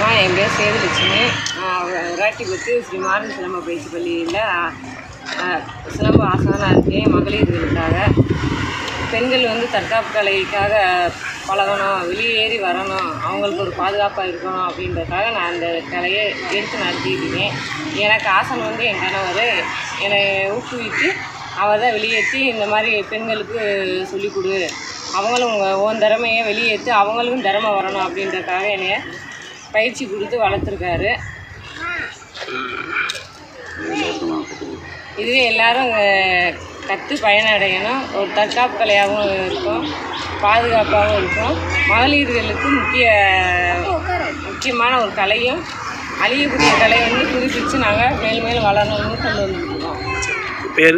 வணக்கம் என் பேர் சேதுலட்சுமி நான் விராட்டிபுத்து ஸ்ரீ மாரன் சிலம்ப பயிற்சி பள்ளியில் சிலம்ப ஆசானாக இருக்கேன் மகளிர்களுக்காக பெண்கள் வந்து தற்காப்பு கலைக்காக பழகணும் வெளியேறி வரணும் அவங்களுக்கு ஒரு பாதுகாப்பாக இருக்கணும் அப்படின்றதுக்காக நான் அந்த கலையை எடுத்து நடத்தியிருக்கேன் எனக்கு ஆசனம் வந்து என் கணவர் என்னை ஊக்குவித்து அவர் தான் வெளியேற்றி இந்த மாதிரி பெண்களுக்கு சொல்லிக் கொடு அவங்களும் உங்கள் ஓன் திறமையை வெளியேற்றி அவங்களுக்கும் திறமை வரணும் அப்படின்றதுக்காக என்னைய பயிற்சி கொடுத்து வளர்த்துருக்காரு இதுவே எல்லாரும் கற்று பயனடையணும் ஒரு தற்காப்பு கலையாகவும் இருக்கும் பாதுகாப்பாகவும் இருக்கும் மகளிர்களுக்கு முக்கிய முக்கியமான ஒரு கலையும் அழியக்கூடிய கலையை வந்து புதுப்பித்து நாங்கள் மேலும் மேலும் வளரணும்னு கொண்டு வந்துருக்கோம் பேர்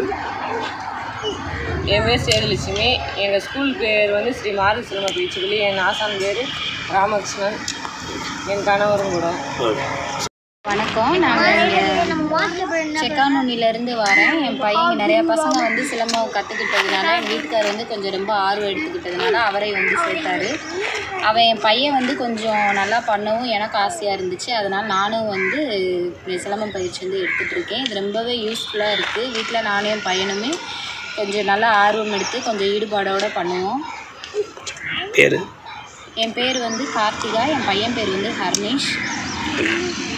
என் பேர் சேதுலட்சுமி எங்கள் ஸ்கூல் பேர் வந்து ஸ்ரீ மாரி சினிமா பயிற்சிப்பள்ளி என் ஆசான் பேர் ராமகிருஷ்ணன் என் கணவரும் கூட வணக்கம் நாங்கள் இங்கே செக்கானூனிலேருந்து வரேன் என் பையன் இங்க நிறையா பசங்க வந்து சிலம்பம் கற்றுக்கிட்டதுனால என் வீட்டுக்கார் வந்து கொஞ்சம் ரொம்ப ஆர்வம் எடுத்துக்கிட்டதுனால அவரை வந்து சேர்த்தாரு அவன் என் பையன் வந்து கொஞ்சம் நல்லா பண்ணவும் எனக்கு ஆசையாக இருந்துச்சு அதனால் நானும் வந்து இப்படி சிலம்பம் பயிற்சி வந்து எடுத்துகிட்டு இருக்கேன் இது ரொம்பவே யூஸ்ஃபுல்லாக இருக்குது வீட்டில் நானும் என் பையனுமே கொஞ்சம் நல்லா ஆர்வம் எடுத்து கொஞ்சம் ஈடுபாடோடு பண்ணுவோம் பேர் என் பேர் வந்து கார்த்திகா என் பையன் பேர் வந்து ஹர்னேஷ்